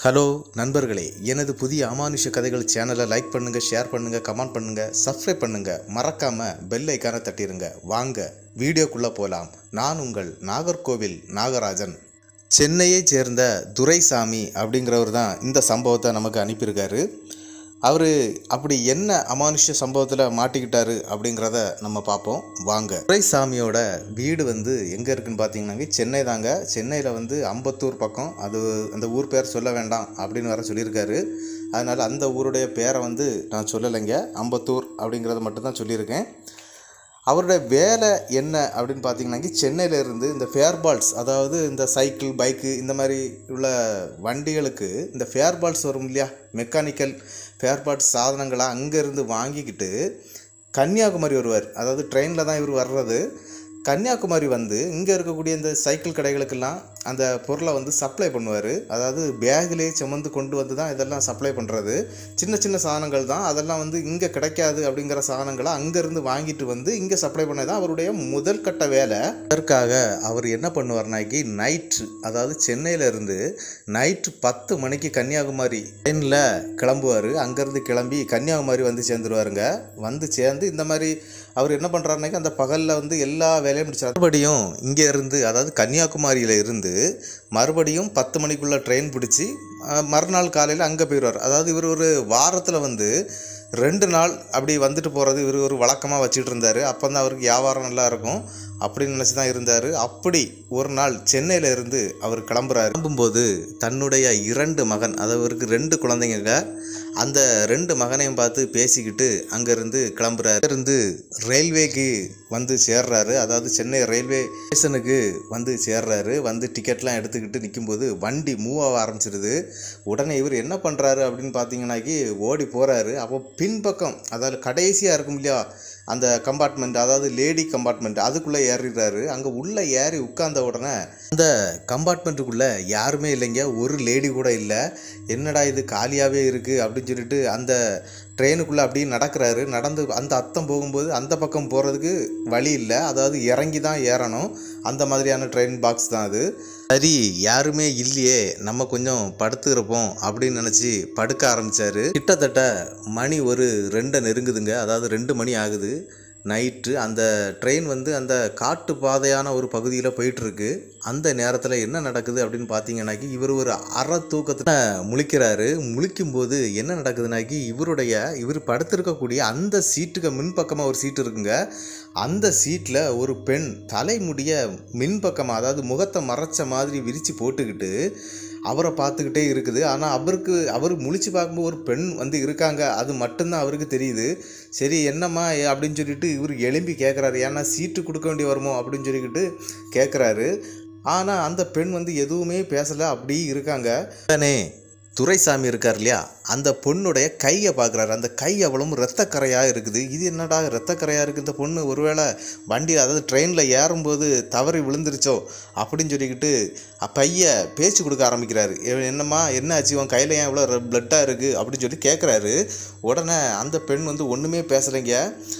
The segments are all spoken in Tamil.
ஹலோ நண்பர்களே எனது புதிய அமானுஷ கதைகள் சேனலை லைக் பண்ணுங்க ஷேர் பண்ணுங்க கமெண்ட் பண்ணுங்க சப்ஸ்கிரைப் பண்ணுங்க மறக்காம பெல் ஐக்கானை தட்டிடுங்க வாங்க வீடியோக்குள்ள போலாம் நான் உங்கள் நாகர்கோவில் நாகராஜன் சென்னையைச் சேர்ந்த துரைசாமி அப்படிங்கிறவர் தான் இந்த சம்பவத்தை நமக்கு அனுப்பியிருக்காரு அவர் அப்படி என்ன அமானுஷ்ய சம்பவத்தில் மாட்டிக்கிட்டாரு அப்படிங்கிறத நம்ம பார்ப்போம் வாங்க துரைசாமியோட வீடு வந்து எங்கே இருக்குன்னு பார்த்தீங்கன்னாங்க சென்னை தாங்க சென்னையில் வந்து அம்பத்தூர் பக்கம் அது அந்த ஊர் பேர் சொல்ல வேண்டாம் அப்படின்னு வேற சொல்லியிருக்காரு அதனால் அந்த ஊருடைய பேரை வந்து நான் சொல்லலைங்க அம்பத்தூர் அப்படிங்கிறத மட்டும்தான் சொல்லியிருக்கேன் அவருடைய வேலை என்ன அப்படின்னு பார்த்தீங்கன்னாக்கி சென்னையில இருந்து இந்த ஃபேர்பால்ஸ் அதாவது இந்த சைக்கிள் பைக்கு இந்த மாதிரி உள்ள வண்டிகளுக்கு இந்த ஃபேர்பால்ஸ் வரும் இல்லையா மெக்கானிக்கல் ஃபேர்பால்ஸ் சாதனங்களை அங்கேருந்து வாங்கிக்கிட்டு கன்னியாகுமரி வருவார் அதாவது ட்ரெயினில் தான் இவர் வர்றது கன்னியாகுமரி வந்து இங்கே இருக்கக்கூடிய இந்த சைக்கிள் கடைகளுக்கெல்லாம் அந்த பொருளை வந்து சப்ளை பண்ணுவார் அதாவது பேக்கிலே சுமந்து கொண்டு வந்து தான் இதெல்லாம் சப்ளை பண்ணுறது சின்ன சின்ன சாதனங்கள் தான் அதெல்லாம் வந்து இங்கே கிடைக்காது அப்படிங்கிற சாதனங்களை அங்கேருந்து வாங்கிட்டு வந்து இங்கே சப்ளை பண்ணது தான் அவருடைய முதல் கட்ட வேலை அதற்காக அவர் என்ன பண்ணுவார்னாக்கி நைட்டு அதாவது சென்னையில இருந்து நைட்டு பத்து மணிக்கு கன்னியாகுமரி ட்ரெயினில் கிளம்புவார் அங்கேருந்து கிளம்பி கன்னியாகுமரி வந்து சேர்ந்துருவாருங்க வந்து சேர்ந்து இந்த மாதிரி அவர் என்ன பண்ணுறாருனாக்கி அந்த பகலில் வந்து எல்லா வேலையும் முடிச்சார் மறுபடியும் இங்கே இருந்து அதாவது கன்னியாகுமரியில் இருந்து மறுபடியும் பத்து மணிக்குள்ளே ட்ரெயின் பிடிச்சி அஹ், மறுநாள் காலையில் அங்கே போயிடுவார் அதாவது இவர் ஒரு வாரத்தில் வந்து ரெண்டு நாள் அப்படி வந்துட்டு போகிறது இவர் ஒரு வழக்கமாக வச்சுட்டு இருந்தார் அப்போ தான் அவருக்கு வியாபாரம் நல்லா இருக்கும் அப்படின்னு நினச்சி தான் இருந்தார் அப்படி ஒரு நாள் சென்னையில் இருந்து அவர் கிளம்புறாரு கிளம்பும்போது தன்னுடைய இரண்டு மகன் அதாவது அவருக்கு ரெண்டு குழந்தைங்க அந்த ரெண்டு மகனையும் பார்த்து பேசிக்கிட்டு அங்கேருந்து கிளம்புறாரு இருந்து ரயில்வேக்கு வந்து சேர்றாரு அதாவது சென்னை ரயில்வே ஸ்டேஷனுக்கு வந்து சேர்றாரு வந்து டிக்கெட்லாம் எடுத்துக்கிட்டு நிற்கும்போது வண்டி மூவ் ஆக ஆரம்பிச்சிருது உடனே இவர் என்ன பண்ணுறாரு அப்படின்னு பார்த்தீங்கன்னாக்கி ஓடி போகிறாரு அப்போ பின்பக்கம் அதாவது கடைசியாக இருக்கும் இல்லையா அந்த கம்பார்ட்மெண்ட் அதாவது லேடி கம்பார்ட்மெண்ட் அதுக்குள்ளே ஏறிடுறாரு அங்கே உள்ளே ஏறி உட்கார்ந்த உடனே அந்த கம்பார்ட்மெண்ட்டுக்குள்ளே யாருமே இல்லைங்க ஒரு லேடி கூட இல்லை என்னடா இது காலியாகவே இருக்குது அப்படின்னு சொல்லிட்டு அந்த ட்ரெயினுக்குள்ளே அப்படியே நடக்கிறாரு நடந்து அந்த அத்தம் போகும்போது அந்த பக்கம் போகிறதுக்கு வழி இல்லை அதாவது இறங்கி தான் ஏறணும் அந்த மாதிரியான ட்ரெயின் பாக்ஸ் தான் அது சரி யாருமே இல்லையே நம்ம கொஞ்சம் படுத்துக்கிறப்போம் அப்படின்னு நினச்சி படுக்க ஆரம்பித்தார் கிட்டத்தட்ட மணி ஒரு ரெண்டை நெருங்குதுங்க அதாவது ரெண்டு மணி ஆகுது நைட்டு அந்த ட்ரெயின் வந்து அந்த காட்டு பாதையான ஒரு பகுதியில் போயிட்டுருக்கு அந்த நேரத்தில் என்ன நடக்குது அப்படின்னு பார்த்தீங்கன்னாக்கி இவர் ஒரு அற தூக்கத்தில் முழிக்கிறாரு முழிக்கும்போது என்ன நடக்குதுனாக்கி இவருடைய இவர் படுத்திருக்கக்கூடிய அந்த சீட்டுக்கு மின்பக்கமாக ஒரு சீட்டு இருக்குங்க அந்த சீட்டில் ஒரு பெண் தலைமுடிய மின்பக்கமாக அதாவது முகத்தை மறைச்ச மாதிரி விரித்து போட்டுக்கிட்டு அவரை பார்த்துக்கிட்டே இருக்குது ஆனால் அவருக்கு அவர் முழிச்சு பார்க்கும்போது ஒரு பெண் வந்து இருக்காங்க அது மட்டும்தான் அவருக்கு தெரியுது சரி என்னம்மா ஏ- அப்படின்னு சொல்லிட்டு இவர் எழும்பி கேட்குறாரு ஏன்னா சீட்டு கொடுக்க வேண்டி வருமோ அப்படின்னு சொல்லிக்கிட்டு கேட்குறாரு ஆனால் அந்த பெண் வந்து எதுவுமே பேசலை அப்படியே இருக்காங்க உடனே துரைசாமி இருக்கார் இல்லையா அந்த பொண்ணுடைய கையை பார்க்குறாரு அந்த கை அவ்வளவும் ரத்தக்கரையாக இருக்குது இது என்னடா ரத்தக்கரையாக இருக்குது இந்த பொண்ணு ஒருவேளை வண்டி அதாவது ட்ரெயினில் ஏறும்போது தவறி விழுந்துருச்சோ அப்படின்னு சொல்லிக்கிட்டு அ- பைய பேச்சு கொடுக்க ஆரம்பிக்கிறாரு "இவன் என்னம்மா என்ன ஆச்சு உன் கையில் ஏன் இவ்வளோ பிளட்டாக இருக்குது அப்படின்னு சொல்லி கேட்குறாரு உடனே அந்த பெண் வந்து ஒன்றுமே பேசலைங்க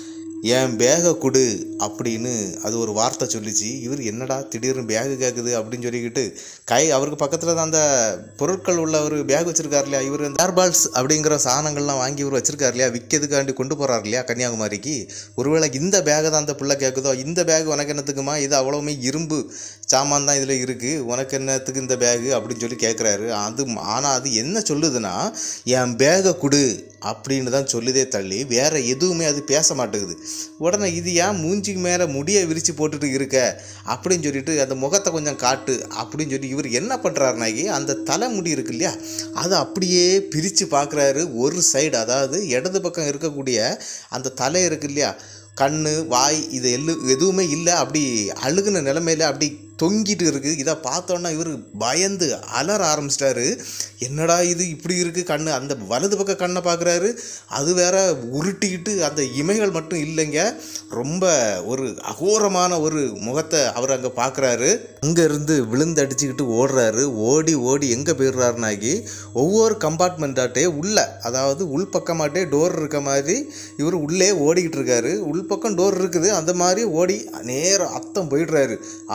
என் பேகை கொடு அப்படின்னு அது ஒரு வார்த்தை சொல்லிச்சு இவர் என்னடா திடீர்னு பேகு கேட்குது அப்படின்னு சொல்லிக்கிட்டு கை அவருக்கு பக்கத்தில் தான் அந்த பொருட்கள் உள்ள ஒரு பேக் வச்சிருக்காரு இல்லையா இவர் இந்த ஏர்பால்ஸ் அப்படிங்கிற சாதனங்கள்லாம் வாங்கி இவர் வச்சிருக்காரு இல்லையா விற்கிறதுக்காண்டி கொண்டு போகிறார் இல்லையா கன்னியாகுமரிக்கு ஒருவேளை இந்த பேகை தான் அந்த பிள்ளை கேட்குதோ இந்த பேக் உனக்கு என்னத்துக்குமா இது அவ்வளவுமே இரும்பு சாமான் தான் இதில் இருக்குது உனக்கு என்னத்துக்கு இந்த பேகு அப்படின்னு சொல்லி கேட்குறாரு அது ஆனால் அது என்ன சொல்லுதுன்னா என் பேகை கொடு அப்படின்னு தான் சொல்லுதே தள்ளி வேற எதுவுமே அது பேச மாட்டேங்குது உடனே இது ஏன் மூஞ்சிக்கு மேலே முடியை விரித்து போட்டுட்டு இருக்க அப்படின்னு சொல்லிட்டு அந்த முகத்தை கொஞ்சம் காட்டு அப்படின்னு சொல்லி இவர் என்ன பண்ணுறாருனாக்கி அந்த தலைமுடி இருக்கு இல்லையா அதை அப்படியே பிரித்து பார்க்குறாரு ஒரு சைடு அதாவது இடது பக்கம் இருக்கக்கூடிய அந்த தலை இருக்கு இல்லையா கண்ணு வாய் இது எல்லு எதுவுமே இல்லை அப்படி அழுகுன நிலமையில அப்படி தொங்கிட்டு இருக்குது இதை பார்த்தோன்னா இவர் பயந்து அலற ஆரம்பிச்சிட்டாரு என்னடா இது இப்படி இருக்குது கண்ணு அந்த வலது பக்க கண்ணை பார்க்குறாரு அது வேற உருட்டிக்கிட்டு அந்த இமைகள் மட்டும் இல்லைங்க ரொம்ப ஒரு அகோரமான ஒரு முகத்தை அவர் அங்கே பார்க்குறாரு அங்கேருந்து விழுந்து அடிச்சுக்கிட்டு ஓடுறாரு ஓடி ஓடி எங்கே போயிடுறாருனாக்கி ஒவ்வொரு கம்பார்ட்மெண்ட்டாட்டே உள்ள அதாவது உள்பக்கமாட்டே டோர் இருக்க மாதிரி இவர் உள்ளே ஓடிக்கிட்டு இருக்காரு உள்பக்கம் டோர் இருக்குது அந்த மாதிரி ஓடி நேரம் அத்தம் போயிடுறாரு ஆனால் அந்த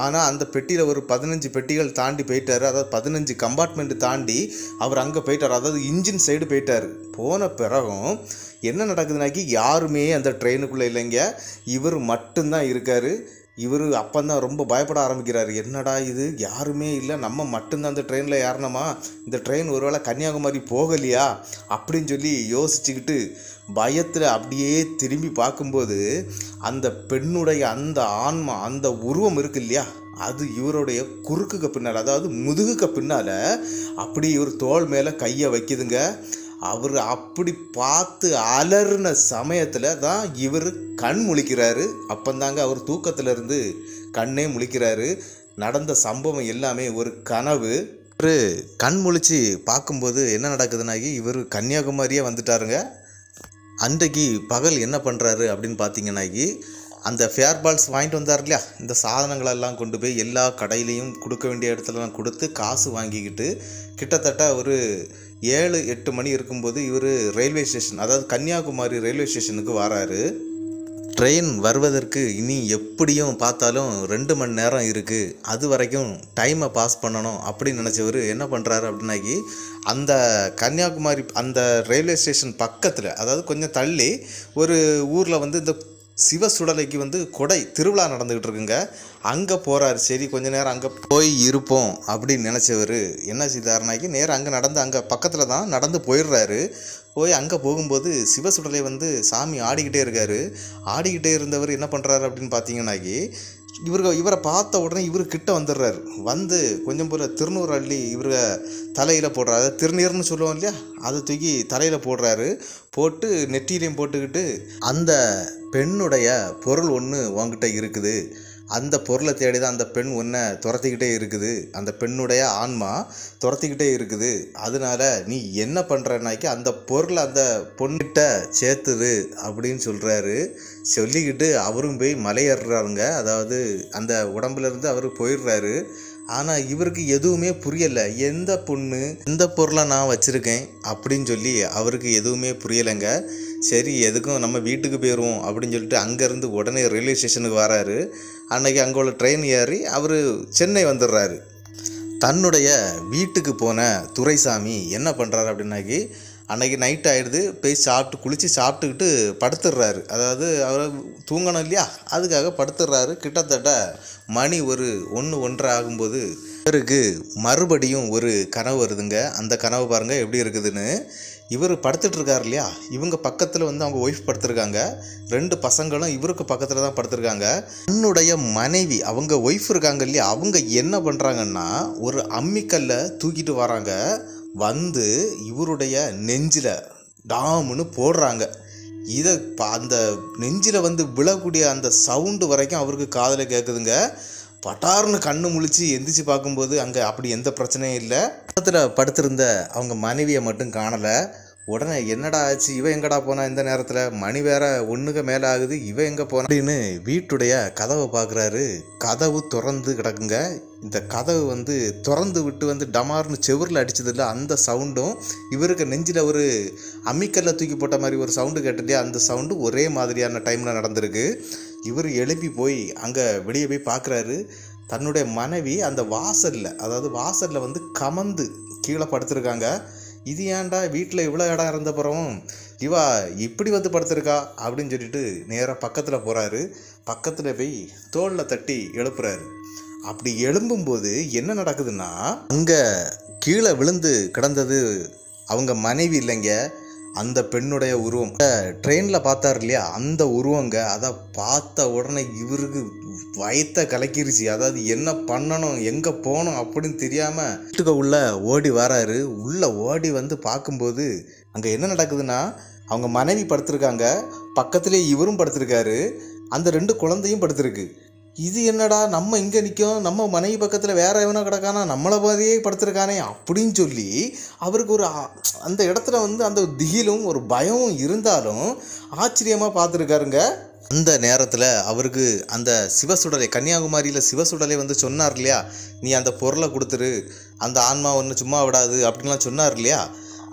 பெட்டியில் ஒரு பதினஞ்சு பெட்டிகள் தாண்டி போயிட்டாரு அதாவது பதினஞ்சு கம்பார்ட்மெண்ட் தாண்டி அவர் அங்கே போயிட்டார் அதாவது இன்ஜின் சைடு போயிட்டார் போன பிறகும் என்ன நடக்குதுனாக்கி யாருமே அந்த ட்ரெயினுக்குள்ளே இல்லைங்க இவர் மட்டும்தான் இருக்கார் இவர் அப்பந்தான் ரொம்ப பயப்பட ஆரம்பிக்கிறாரு என்னடா இது யாருமே இல்லை நம்ம மட்டும்தான் அந்த ட்ரெயினில் ஏறணுமா இந்த ட்ரெயின் ஒருவேளை கன்னியாகுமரி போகலையா அப்படின்னு சொல்லி யோசிச்சுக்கிட்டு பயத்தில் அப்படியே திரும்பி பார்க்கும்போது அந்த பெண்ணுடைய அந்த ஆன்மா அந்த உருவம் இருக்கு இல்லையா அது இவருடைய குறுக்குக்கு பின்னால் அதாவது முதுகுக்கு பின்னால் அப்படி இவர் தோள் மேலே கையை வைக்குதுங்க அவர் அப்படி பார்த்து அலறின சமயத்தில் தான் இவர் கண் முழிக்கிறாரு அப்பந்தாங்க அவர் தூக்கத்துல இருந்து கண்ணே முழிக்கிறாரு நடந்த சம்பவம் எல்லாமே ஒரு கனவு இவர் கண் முழிச்சு பார்க்கும்போது என்ன நடக்குதுனாக்கி இவர் கன்னியாகுமரியே வந்துட்டாருங்க அன்றைக்கு பகல் என்ன பண்ணுறாரு அப்படின்னு பார்த்தீங்கன்னாக்கி அந்த ஃபேர் பால்ஸ் வாங்கிட்டு வந்தார் இல்லையா இந்த சாதனங்களெல்லாம் கொண்டு போய் எல்லா கடையிலையும் கொடுக்க வேண்டிய இடத்துலலாம் கொடுத்து காசு வாங்கிக்கிட்டு கிட்டத்தட்ட ஒரு ஏழு எட்டு மணி இருக்கும்போது இவர் ரயில்வே ஸ்டேஷன் அதாவது கன்னியாகுமரி ரயில்வே ஸ்டேஷனுக்கு வராரு ட்ரெயின் வருவதற்கு இனி எப்படியும் பார்த்தாலும் ரெண்டு மணி நேரம் இருக்குது அது வரைக்கும் டைமை பாஸ் பண்ணணும் அப்படின்னு நினச்சவர் என்ன பண்ணுறாரு அப்படின்னாக்கி அந்த கன்னியாகுமரி அந்த ரயில்வே ஸ்டேஷன் பக்கத்தில் அதாவது கொஞ்சம் தள்ளி ஒரு ஊரில் வந்து இந்த சிவசுடலைக்கு வந்து கொடை திருவிழா நடந்துக்கிட்டு இருக்குங்க அங்கே போகிறாரு சரி கொஞ்ச நேரம் அங்கே போய் இருப்போம் அப்படின்னு நினச்சவர் என்ன செய்தாருனாக்கி நேரம் அங்கே நடந்து அங்கே பக்கத்தில் தான் நடந்து போயிடுறாரு போய் அங்கே போகும்போது சிவசுடலை வந்து சாமி ஆடிக்கிட்டே இருக்காரு ஆடிக்கிட்டே இருந்தவர் என்ன பண்ணுறாரு அப்படின்னு பார்த்தீங்கன்னாக்கி இவருக்கு இவரை பார்த்த உடனே இவர் கிட்ட வந்துடுறாரு வந்து கொஞ்சம் போல திருநூறு அள்ளி இவரை தலையில் போடுறாரு அதாவது திருநீர்னு சொல்லுவோம் இல்லையா அதை தூக்கி தலையில் போடுறாரு போட்டு நெற்றியிலையும் போட்டுக்கிட்டு அந்த பெண்ணுடைய பொருள் ஒன்று உங்ககிட்ட இருக்குது அந்த பொருளை தேடி தான் அந்த பெண் ஒன்றை துரத்திக்கிட்டே இருக்குது அந்த பெண்ணுடைய ஆன்மா துரத்திக்கிட்டே இருக்குது அதனால நீ என்ன பண்ணுறனாக்கி அந்த பொருளை அந்த பொண்ணுகிட்ட சேர்த்துரு அப்படின்னு சொல்கிறாரு சொல்லிக்கிட்டு அவரும் போய் மலையேறுறாருங்க அதாவது அந்த உடம்புல இருந்து அவர் போயிடுறாரு ஆனால் இவருக்கு எதுவுமே புரியலை எந்த பொண்ணு எந்த பொருளை நான் வச்சுருக்கேன் அப்படின்னு சொல்லி அவருக்கு எதுவுமே புரியலைங்க சரி எதுக்கும் நம்ம வீட்டுக்கு போயிடுவோம் அப்படின்னு சொல்லிட்டு அங்கேருந்து உடனே ரயில்வே ஸ்டேஷனுக்கு வராரு அன்னைக்கு அங்கே உள்ள ட்ரெயின் ஏறி அவர் சென்னை வந்துடுறாரு தன்னுடைய வீட்டுக்கு போன துரைசாமி என்ன பண்ணுறாரு அப்படின்னாக்கி அன்னைக்கு நைட் ஆகிடுது போய் சாப்பிட்டு குளித்து சாப்பிட்டுக்கிட்டு படுத்துடுறாரு அதாவது அவர் தூங்கணும் இல்லையா அதுக்காக படுத்துடுறாரு கிட்டத்தட்ட மணி ஒரு ஒன்று ஒன்றரை ஆகும்போது இவருக்கு மறுபடியும் ஒரு கனவு வருதுங்க அந்த கனவு பாருங்கள் எப்படி இருக்குதுன்னு இவர் படுத்துட்டு இருக்கார் இல்லையா இவங்க பக்கத்தில் வந்து அவங்க ஒய்ஃப் படுத்திருக்காங்க ரெண்டு பசங்களும் இவருக்கு பக்கத்தில் தான் படுத்திருக்காங்க தன்னுடைய மனைவி அவங்க ஒய்ஃப் இருக்காங்க இல்லையா அவங்க என்ன பண்ணுறாங்கன்னா ஒரு அம்மிக்கல்லை தூக்கிட்டு வராங்க வந்து இவருடைய நெஞ்சில் டாமுன்னு போடுறாங்க இதை ப- அந்த நெஞ்சில் வந்து விழக்கூடிய அந்த சவுண்டு வரைக்கும் அவருக்கு காதில் கேட்குதுங்க பட்டார்னு கண்ணு முழிச்சு எந்திரிச்சு பார்க்கும்போது அங்கே அப்படி எந்த பிரச்சனையும் இல்லை பக்கத்தில் படுத்திருந்த அவங்க மனைவியை மட்டும் காணலை உடனே என்னடா ஆச்சு இவன் எங்கடா போனா இந்த நேரத்தில் மணி வேற ஒன்றுக்கு மேலே ஆகுது இவன் எங்கே போனா அப்படின்னு வீட்டுடைய கதவை பார்க்குறாரு கதவு திறந்து கிடக்குங்க இந்த கதவு வந்து திறந்து விட்டு வந்து டமார்னு செவுரில் அடிச்சதில்ல அந்த சவுண்டும் இவருக்கு நெஞ்சில் ஒரு அம்மிக்கல்ல தூக்கி போட்ட மாதிரி ஒரு சவுண்டு கேட்டுலையா அந்த சவுண்டு ஒரே மாதிரியான டைமில் நடந்திருக்கு இவர் எழுப்பி போய் அங்கே வெளியே போய் பார்க்குறாரு தன்னுடைய மனைவி அந்த வாசலில் அதாவது வாசலில் வந்து கமந்து கீழே படுத்திருக்காங்க இது ஏன்டா வீட்டில் இவ்வளோ இடம் இருந்த பிறகும் இவா இப்படி வந்து படுத்திருக்கா அப்படின்னு சொல்லிட்டு நேராக பக்கத்தில் போகிறாரு பக்கத்தில் போய் தோளில் தட்டி எழுப்புறாரு அப்படி எழும்பும்போது என்ன நடக்குதுன்னா அங்கே கீழே விழுந்து கிடந்தது அவங்க மனைவி இல்லைங்க அந்த பெண்ணுடைய உருவம் ட்ரெயினில் பார்த்தாரு இல்லையா அந்த உருவங்க அதை பார்த்த உடனே இவருக்கு வயத்தை கலக்கிருச்சு அதாவது என்ன பண்ணணும் எங்கே போகணும் அப்படின்னு தெரியாமல் வீட்டுக்கு உள்ள ஓடி வராரு உள்ளே ஓடி வந்து பார்க்கும்போது அங்கே என்ன நடக்குதுன்னா அவங்க மனைவி படுத்திருக்காங்க பக்கத்துலேயே இவரும் படுத்திருக்காரு அந்த ரெண்டு குழந்தையும் படுத்திருக்கு இது என்னடா நம்ம இங்கே நிற்கும் நம்ம மனைவி பக்கத்தில் வேற எவனோ கிடக்கானா நம்மளை மாதிரியே படுத்திருக்கானே அப்படின்னு சொல்லி அவருக்கு ஒரு ஆ- அந்த இடத்துல வந்து அந்த திகிலும் ஒரு பயமும் இருந்தாலும் ஆச்சரியமாக பார்த்துருக்காருங்க அந்த நேரத்தில் அவருக்கு அந்த சிவசுடலை கன்னியாகுமரியில் சிவசுடலை வந்து சொன்னார் இல்லையா நீ அந்த பொருளை கொடுத்துரு அந்த ஆன்மா ஒன்று சும்மா விடாது அப்படின்லாம் சொன்னார் இல்லையா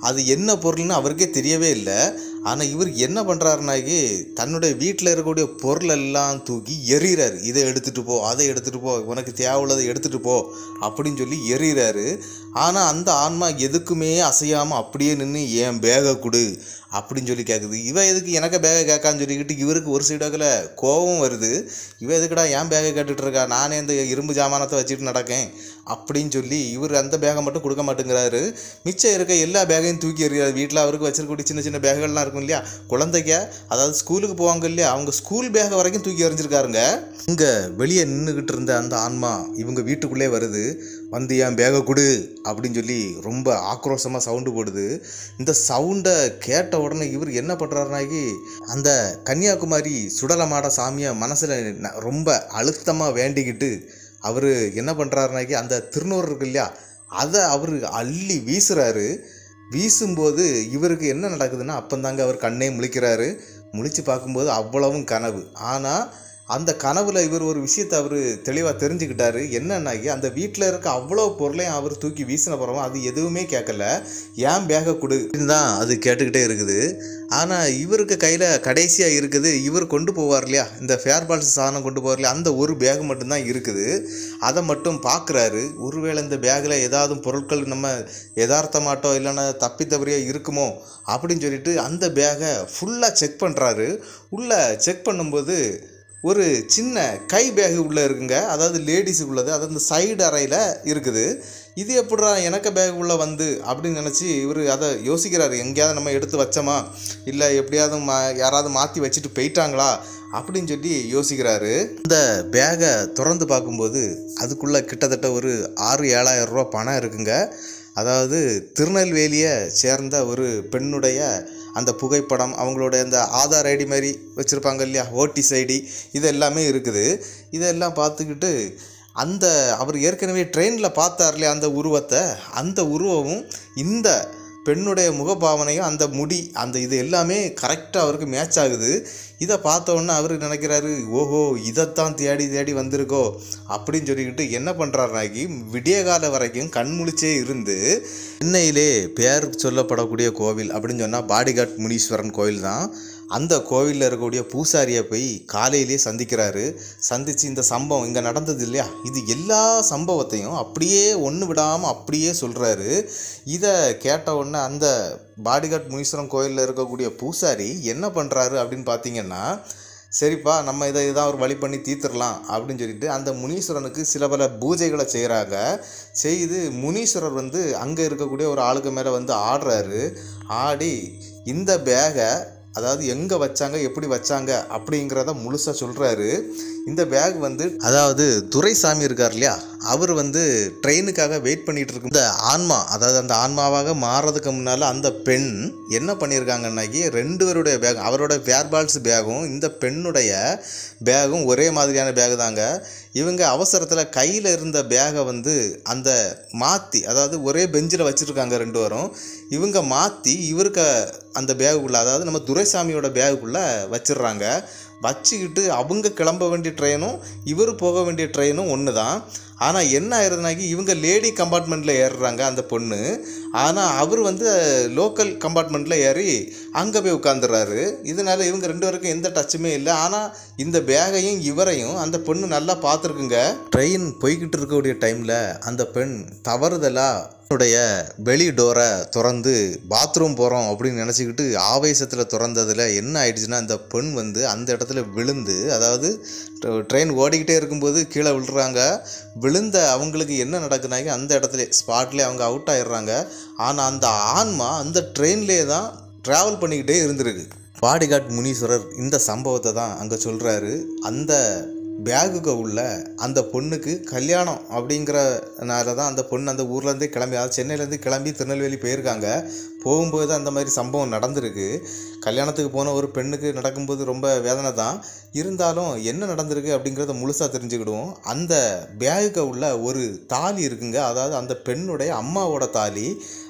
அது என்ன பொருள்னு அவருக்கே தெரியவே இல்லை ஆனால் இவர் என்ன பண்ணுறாருனாக்கி தன்னுடைய வீட்டில் இருக்கக்கூடிய பொருள் எல்லாம் தூக்கி எறிகிறாரு இதை எடுத்துகிட்டு போ அதை எடுத்துகிட்டு போ உனக்கு தேவையுள்ளதை எடுத்துகிட்டு போ அப்படின்னு சொல்லி எறிகிறாரு ஆனால் அந்த ஆன்மா எதுக்குமே அசையாமல் அப்படியே நின்று என் பேகை கொடு அப்படின்னு சொல்லி கேட்குது இவன் எதுக்கு எனக்கு பேகை கேட்கான்னு சொல்லிக்கிட்டு இவருக்கு ஒரு சைடாக்கில் கோபம் வருது இவன் எதுக்குடா ஏன் பேகை கேட்டுட்டு இருக்கா நானே இந்த இரும்பு ஜாமானத்தை வச்சுட்டு நடக்கேன் அப்படின்னு சொல்லி இவர் அந்த பேகை மட்டும் கொடுக்க மாட்டேங்கிறாரு மிச்சம் இருக்க எல்லா பேகையும் தூக்கி எறிகிறார் வீட்டில் அவருக்கு வச்சிருக்கக்கூடிய சின்ன சின்ன பேகள்லாம் இருக்கும் இல்லையா குழந்தைங்க அதாவது ஸ்கூலுக்கு போவாங்க இல்லையா அவங்க ஸ்கூல் பேகை வரைக்கும் தூக்கி எறிஞ்சிருக்காருங்க இங்கே வெளியே நின்றுக்கிட்டு இருந்த அந்த ஆன்மா இவங்க வீட்டுக்குள்ளே வருது வந்து என் பேகை கொடு அப்படின்னு சொல்லி ரொம்ப ஆக்ரோஷமாக சவுண்டு போடுது இந்த சவுண்டை கேட்ட உடனே இவர் என்ன பண்ணுறாருனாக்கி அந்த கன்னியாகுமரி சுடலமாட சாமியை மனசில் ரொம்ப அழுத்தமாக வேண்டிக்கிட்டு அவர் என்ன பண்ணுறாருனாக்கி அந்த திருநூறு இருக்கு இல்லையா அதை அவர் அள்ளி வீசுறாரு வீசும்போது இவருக்கு என்ன நடக்குதுன்னா அப்பந்தாங்க அவர் கண்ணே முழிக்கிறாரு முழிச்சு பார்க்கும்போது அவ்வளவும் கனவு ஆனால் அந்த கனவுல இவர் ஒரு விஷயத்தை அவர் தெளிவாக தெரிஞ்சுக்கிட்டாரு என்னன்னாக்கி அந்த வீட்டில் இருக்க அவ்வளோ பொருளையும் அவர் தூக்கி வீசின பிறகு அது எதுவுமே கேட்கல ஏன் பேகை கொடு தான் அது கேட்டுக்கிட்டே இருக்குது ஆனால் இவருக்கு கையில் கடைசியாக இருக்குது இவர் கொண்டு போவார் இல்லையா இந்த ஃபேர் பால்ஸ் சாதனம் கொண்டு போவார் இல்லையா அந்த ஒரு பேக் மட்டும்தான் இருக்குது அதை மட்டும் பார்க்குறாரு ஒருவேளை இந்த பேக்கில் ஏதாவது பொருட்கள் நம்ம யதார்த்தமாட்டோ இல்லைன்னா தப்பி தவறியோ இருக்குமோ அப்படின்னு சொல்லிட்டு அந்த பேகை ஃபுல்லாக செக் பண்ணுறாரு உள்ளே செக் பண்ணும்போது ஒரு சின்ன கை பேகு உள்ளே இருக்குங்க அதாவது லேடிஸுக்கு உள்ளது அதாவது இந்த சைடு அறையில் இருக்குது இது எப்படிடா எனக்கு பேக் உள்ளே வந்து அப்படின்னு நினச்சி இவர் அதை யோசிக்கிறாரு எங்கேயாவது நம்ம எடுத்து வச்சோமா இல்லை எப்படியாவது மா யாராவது மாற்றி வச்சுட்டு போயிட்டாங்களா அப்படின்னு சொல்லி யோசிக்கிறாரு இந்த பேகை திறந்து பார்க்கும்போது அதுக்குள்ளே கிட்டத்தட்ட ஒரு ஆறு ஏழாயிரம் ரூபா பணம் இருக்குங்க அதாவது திருநெல்வேலியை சேர்ந்த ஒரு பெண்ணுடைய அந்த புகைப்படம் அவங்களோட அந்த ஆதார் ஐடி மாதிரி வச்சுருப்பாங்க இல்லையா ஓட்டிஸ் ஐடி இது எல்லாமே இருக்குது இதெல்லாம் பார்த்துக்கிட்டு அந்த அவர் ஏற்கனவே ட்ரெயினில் பார்த்தார் இல்லையா அந்த உருவத்தை அந்த உருவமும் இந்த பெண்ணுடைய முகபாவனையும் அந்த முடி அந்த இது எல்லாமே கரெக்டாக அவருக்கு மேட்ச் ஆகுது இதை பார்த்த உடனே அவர் நினைக்கிறாரு ஓஹோ இதைத்தான் தேடி தேடி வந்திருக்கோ அப்படின்னு சொல்லிக்கிட்டு என்ன பண்ணுறாருனாக்கி விடிய கால வரைக்கும் கண்முழிச்சே இருந்து சென்னையிலே பேர் சொல்லப்படக்கூடிய கோவில் அப்படின்னு சொன்னால் பாடிகாட் முனீஸ்வரன் கோவில் தான் அந்த கோவிலில் இருக்கக்கூடிய பூசாரியை போய் காலையிலே சந்திக்கிறாரு சந்தித்து இந்த சம்பவம் இங்கே நடந்தது இல்லையா இது எல்லா சம்பவத்தையும் அப்படியே ஒன்று விடாமல் அப்படியே சொல்கிறாரு இதை கேட்ட உடனே அந்த பாடிகாட் முனீஸ்வரன் கோயிலில் இருக்கக்கூடிய பூசாரி என்ன பண்ணுறாரு அப்படின்னு பார்த்தீங்கன்னா சரிப்பா நம்ம இதை இதான் ஒரு வழி பண்ணி தீர்த்துடலாம் அப்படின்னு சொல்லிட்டு அந்த முனீஸ்வரனுக்கு சில பல பூஜைகளை செய்கிறாங்க செய்து முனீஸ்வரர் வந்து அங்கே இருக்கக்கூடிய ஒரு ஆளுக்கு மேலே வந்து ஆடுறாரு ஆடி இந்த பேகை அதாவது எங்கே வச்சாங்க எப்படி வச்சாங்க அப்படிங்கிறத முழுசாக சொல்கிறாரு இந்த பேக் வந்து அதாவது துரைசாமி இருக்கார் இல்லையா அவர் வந்து ட்ரெயினுக்காக வெயிட் பண்ணிட்டு இருக்கும் இந்த ஆன்மா அதாவது அந்த ஆன்மாவாக மாறதுக்கு முன்னால் அந்த பெண் என்ன பண்ணியிருக்காங்கன்னாக்கி ரெண்டு பேருடைய பேக் அவரோட பேர்பால்ஸ் பேகும் இந்த பெண்ணுடைய பேகும் ஒரே மாதிரியான பேக் தாங்க இவங்க அவசரத்தில் கையில் இருந்த பேகை வந்து அந்த மாற்றி அதாவது ஒரே பெஞ்சில் வச்சுருக்காங்க ரெண்டு பேரும் இவங்க மாற்றி இவருக்கு அந்த பேகுக்குள்ளே அதாவது நம்ம துரைசாமியோட பேகுக்குள்ளே வச்சிடுறாங்க வச்சுக்கிட்டு அவங்க கிளம்ப வேண்டிய ட்ரெயினும் இவர் போக வேண்டிய ட்ரெயினும் ஒன்று தான் ஆனால் என்ன ஆயிருதுனாக்கி இவங்க லேடி கம்பார்ட்மெண்ட்டில் ஏறுறாங்க அந்த பொண்ணு ஆனால் அவர் வந்து லோக்கல் கம்பார்ட்மெண்ட்டில் ஏறி அங்கே போய் உட்காந்துடுறாரு இதனால இவங்க ரெண்டு பேருக்கும் எந்த டச்சுமே இல்லை ஆனால் இந்த பேகையும் இவரையும் அந்த பொண்ணு நல்லா பார்த்துருக்குங்க ட்ரெயின் போய்கிட்டு இருக்கக்கூடிய டைமில் அந்த பெண் தவறுதலாக உடைய வெளி டோரை திறந்து பாத்ரூம் போகிறோம் அப்படின்னு நினச்சிக்கிட்டு ஆவேசத்தில் திறந்ததில் என்ன ஆயிடுச்சுன்னா அந்த பெண் வந்து அந்த இடத்துல விழுந்து அதாவது ட்ரெயின் ஓடிக்கிட்டே இருக்கும்போது கீழே விழுறாங்க விழுந்த அவங்களுக்கு என்ன நடக்குனாங்க அந்த இடத்துல ஸ்பாட்லேயே அவங்க அவுட் ஆயிடுறாங்க ஆனால் அந்த ஆன்மா அந்த ட்ரெயின்லேயே தான் ட்ராவல் பண்ணிக்கிட்டே இருந்திருக்கு பாடிகாட் முனீஸ்வரர் இந்த சம்பவத்தை தான் அங்கே சொல்கிறாரு அந்த பேகுக்கு உள்ள அந்த பொண்ணுக்கு கல்யாணம் அப்படிங்கிறனால தான் அந்த பொண்ணு அந்த ஊர்லேருந்தே கிளம்பி அதாவது சென்னையிலேருந்து கிளம்பி திருநெல்வேலி போயிருக்காங்க போகும்போது அந்த மாதிரி சம்பவம் நடந்திருக்கு கல்யாணத்துக்கு போன ஒரு பெண்ணுக்கு நடக்கும்போது ரொம்ப வேதனை தான் இருந்தாலும் என்ன நடந்திருக்கு அப்படிங்கிறத முழுசாக தெரிஞ்சுக்கிடுவோம் அந்த பேகுக்கு உள்ள ஒரு தாலி இருக்குங்க அதாவது அந்த பெண்ணுடைய அம்மாவோட தாலி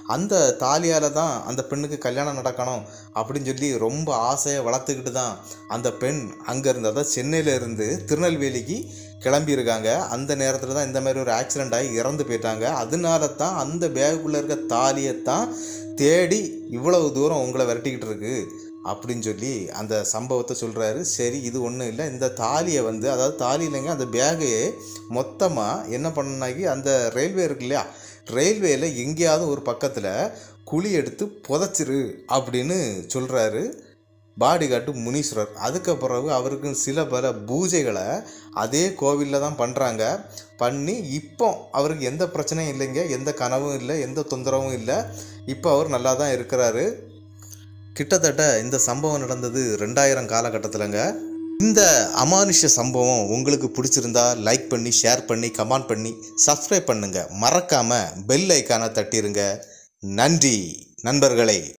அந்த தாலியால் தான் அந்த பெண்ணுக்கு கல்யாணம் நடக்கணும் அப்படின்னு சொல்லி ரொம்ப ஆசையை வளர்த்துக்கிட்டு தான் அந்த பெண் அங்கேருந்து அதாவது சென்னையில இருந்து திருநெல்வேலிக்கு கிளம்பியிருக்காங்க அந்த நேரத்தில் தான் இந்த மாதிரி ஒரு ஆக்சிடெண்ட் ஆகி இறந்து போயிட்டாங்க அதனால தான் அந்த பேகுக்குள்ளே இருக்க தாலியை தான் தேடி இவ்வளவு தூரம் உங்களை விரட்டிக்கிட்டு இருக்கு அப்படின்னு சொல்லி அந்த சம்பவத்தை சொல்கிறாரு சரி இது ஒன்றும் இல்லை இந்த தாலியை வந்து அதாவது தாலி இல்லைங்க அந்த பேகையே மொத்தமாக என்ன பண்ணனாக்கி அந்த ரயில்வே இருக்கு இல்லையா ரயில்வேயில் எங்கேயாவது ஒரு பக்கத்தில் குழி எடுத்து புதைச்சிரு அப்படின்னு சொல்கிறாரு பாடிகாட்டு முனீஸ்வரர் அதுக்கு பிறகு அவருக்கு சில பல பூஜைகளை அதே கோவிலில் தான் பண்ணுறாங்க பண்ணி இப்போ அவருக்கு எந்த பிரச்சனையும் இல்லைங்க எந்த கனவும் இல்லை எந்த தொந்தரவும் இல்லை இப்போ அவர் நல்லா தான் இருக்கிறாரு கிட்டத்தட்ட இந்த சம்பவம் நடந்தது ரெண்டாயிரம் காலகட்டத்திலங்க இந்த அமானுஷ்ய சம்பவம் உங்களுக்கு பிடிச்சிருந்தா லைக் பண்ணி ஷேர் பண்ணி கமெண்ட் பண்ணி சப்ஸ்கிரைப் பண்ணுங்க மறக்காம பெல் ஐக்கானை தட்டிருங்க நன்றி நண்பர்களே